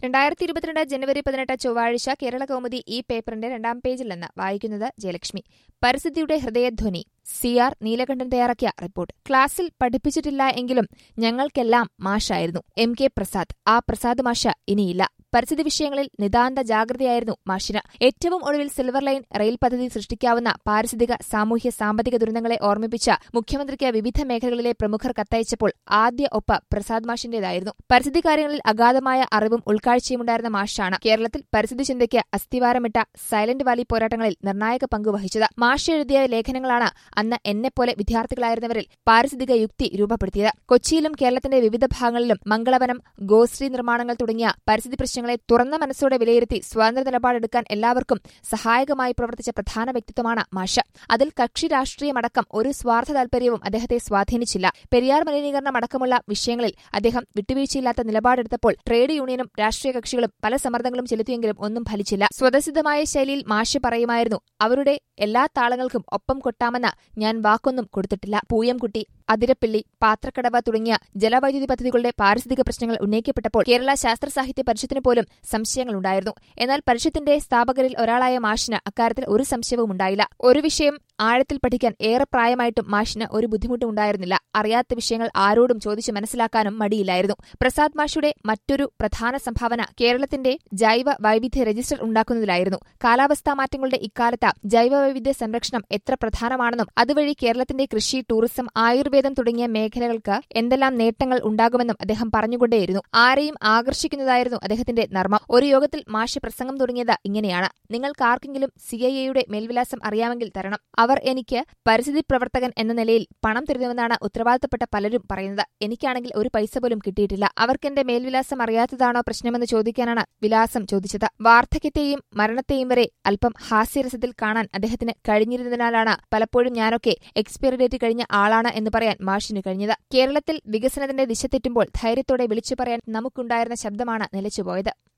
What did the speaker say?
രണ്ടായിരത്തി ഇരുപത്തിരണ്ട് ജനുവരി പതിനെട്ട് ചൊവ്വാഴ്ച കേരള കൗമുദി ഈ പേപ്പറിന്റെ രണ്ടാം പേജിൽ നിന്ന് വായിക്കുന്നത് ജയലക്ഷ്മി പരിസ്ഥിതിയുടെ ഹൃദയധ്വനി സി ആർ നീലകണ്ഠൻ തയ്യാറാക്കിയ റിപ്പോർട്ട് ക്ലാസ്സിൽ പഠിപ്പിച്ചിട്ടില്ല എങ്കിലും ഞങ്ങൾക്കെല്ലാം മാഷായിരുന്നു എം കെ പ്രസാദ് ആ പ്രസാദ് മാഷ ഇനിയില്ല പരിസ്ഥിതി വിഷയങ്ങളിൽ നിതാന്ത ജാഗ്രതയായിരുന്നു മാഷിന് ഏറ്റവും ഒടുവിൽ സിൽവർ ലൈൻ റെയിൽ പദ്ധതി സൃഷ്ടിക്കാവുന്ന പാരിസ്ഥിതിക സാമൂഹ്യ സാമ്പത്തിക ദുരന്തങ്ങളെ ഓർമ്മിപ്പിച്ച മുഖ്യമന്ത്രിക്ക് വിവിധ മേഖലകളിലെ പ്രമുഖർ കത്തയച്ചപ്പോൾ ആദ്യ ഒപ്പ് പ്രസാദ് മാഷിന്റേതായിരുന്നു പരിസ്ഥിതി കാര്യങ്ങളിൽ അഗാധമായ അറിവും ഉൾക്കാഴ്ചയുമുണ്ടായിരുന്ന മാഷാണ് കേരളത്തിൽ പരിസ്ഥിതി ചിന്തയ്ക്ക് അസ്ഥിവാരമിട്ട സൈലന്റ് വാലി പോരാട്ടങ്ങളിൽ നിർണായക പങ്ക് വഹിച്ചത് മാഷ് എഴുതിയ ലേഖനങ്ങളാണ് അന്ന് എന്നെപ്പോലെ വിദ്യാർത്ഥികളായിരുന്നവരിൽ പാരിസ്ഥിതിക യുക്തി രൂപപ്പെടുത്തിയത് കൊച്ചിയിലും കേരളത്തിന്റെ വിവിധ ഭാഗങ്ങളിലും മംഗളവനം ഗോശ്രീ നിർമ്മാണങ്ങൾ തുടങ്ങിയ പരിസ്ഥിതി പ്രശ്നങ്ങളെ തുറന്ന മനസ്സോടെ വിലയിരുത്തി സ്വതന്ത്ര നിലപാടെടുക്കാൻ എല്ലാവർക്കും സഹായകമായി പ്രവർത്തിച്ച പ്രധാന വ്യക്തിത്വമാണ് മാഷ് അതിൽ കക്ഷി രാഷ്ട്രീയമടക്കം ഒരു സ്വാർത്ഥ താൽപര്യവും അദ്ദേഹത്തെ സ്വാധീനിച്ചില്ല പെരിയാർ മലിനീകരണം അടക്കമുള്ള വിഷയങ്ങളിൽ അദ്ദേഹം വിട്ടുവീഴ്ചയില്ലാത്ത നിലപാടെടുത്തപ്പോൾ ട്രേഡ് യൂണിയനും രാഷ്ട്രീയ കക്ഷികളും പല സമ്മർദ്ദങ്ങളും ചെലുത്തിയെങ്കിലും ഒന്നും ഫലിച്ചില്ല സ്വതസിദ്ധമായ ശൈലിയിൽ മാഷ് പറയുമായിരുന്നു അവരുടെ എല്ലാ താളങ്ങൾക്കും ഒപ്പം കൊട്ടാമെന്ന് ഞാൻ വാക്കൊന്നും കൊടുത്തിട്ടില്ല പൂയംകുട്ടി അതിരപ്പിള്ളി പാത്രക്കടവ തുടങ്ങിയ ജലവൈദ്യുതി പദ്ധതികളുടെ പാരിസ്ഥിതിക പ്രശ്നങ്ങൾ ഉന്നയിക്കപ്പെട്ടപ്പോൾ കേരള ശാസ്ത്ര സാഹിത്യ പരിഷത്തിന് പോലും സംശയങ്ങളുണ്ടായിരുന്നു എന്നാൽ പരിഷത്തിന്റെ സ്ഥാപകരിൽ ഒരാളായ മാഷിന് അക്കാര്യത്തിൽ ഒരു സംശയവും ഉണ്ടായില്ല ഒരു വിഷയം ആഴത്തിൽ പഠിക്കാൻ ഏറെ പ്രായമായിട്ടും മാഷിന് ഒരു ബുദ്ധിമുട്ടും ഉണ്ടായിരുന്നില്ല അറിയാത്ത വിഷയങ്ങൾ ആരോടും ചോദിച്ചു മനസ്സിലാക്കാനും മടിയില്ലായിരുന്നു പ്രസാദ് മാഷിയുടെ മറ്റൊരു പ്രധാന സംഭാവന കേരളത്തിന്റെ ജൈവ വൈവിധ്യ രജിസ്റ്റർ ഉണ്ടാക്കുന്നതിലായിരുന്നു കാലാവസ്ഥാ മാറ്റങ്ങളുടെ ഇക്കാലത്ത് ജൈവ വൈവിധ്യ സംരക്ഷണം എത്ര പ്രധാനമാണെന്നും അതുവഴി കേരളത്തിന്റെ കൃഷി ടൂറിസം ആയുർവേദം തുടങ്ങിയ മേഖലകൾക്ക് എന്തെല്ലാം നേട്ടങ്ങൾ ഉണ്ടാകുമെന്നും അദ്ദേഹം പറഞ്ഞുകൊണ്ടേയിരുന്നു ആരെയും ആകർഷിക്കുന്നതായിരുന്നു അദ്ദേഹത്തിന്റെ നർമ്മം ഒരു യോഗത്തിൽ മാഷ് പ്രസംഗം തുടങ്ങിയത് ഇങ്ങനെയാണ് നിങ്ങൾക്കാർക്കെങ്കിലും സി ഐ എയുടെ മേൽവിലാസം അറിയാമെങ്കിൽ തരണം അവർ എനിക്ക് പരിസ്ഥിതി പ്രവർത്തകൻ എന്ന നിലയിൽ പണം തരുന്നുവെന്നാണ് ഉത്തരവാദിത്തപ്പെട്ട പലരും പറയുന്നത് എനിക്കാണെങ്കിൽ ഒരു പൈസ പോലും കിട്ടിയിട്ടില്ല അവർക്കെന്റെ മേൽവിലാസം അറിയാത്തതാണോ പ്രശ്നമെന്ന് ചോദിക്കാനാണ് വിലാസം ചോദിച്ചത് വാർദ്ധക്യത്തെയും മരണത്തെയും വരെ അല്പം ഹാസ്യരസത്തിൽ കാണാൻ അദ്ദേഹത്തിന് കഴിഞ്ഞിരുന്നതിനാലാണ് പലപ്പോഴും ഞാനൊക്കെ എക്സ്പയറി ഡേറ്റ് കഴിഞ്ഞ ആളാണ് എന്ന് പറയാൻ മാഷിന് കഴിഞ്ഞത് കേരളത്തിൽ വികസനത്തിന്റെ ദിശ തെറ്റുമ്പോൾ ധൈര്യത്തോടെ വിളിച്ചു പറയാൻ നമുക്കുണ്ടായിരുന്ന ശബ്ദമാണ് നിലച്ചുപോയത്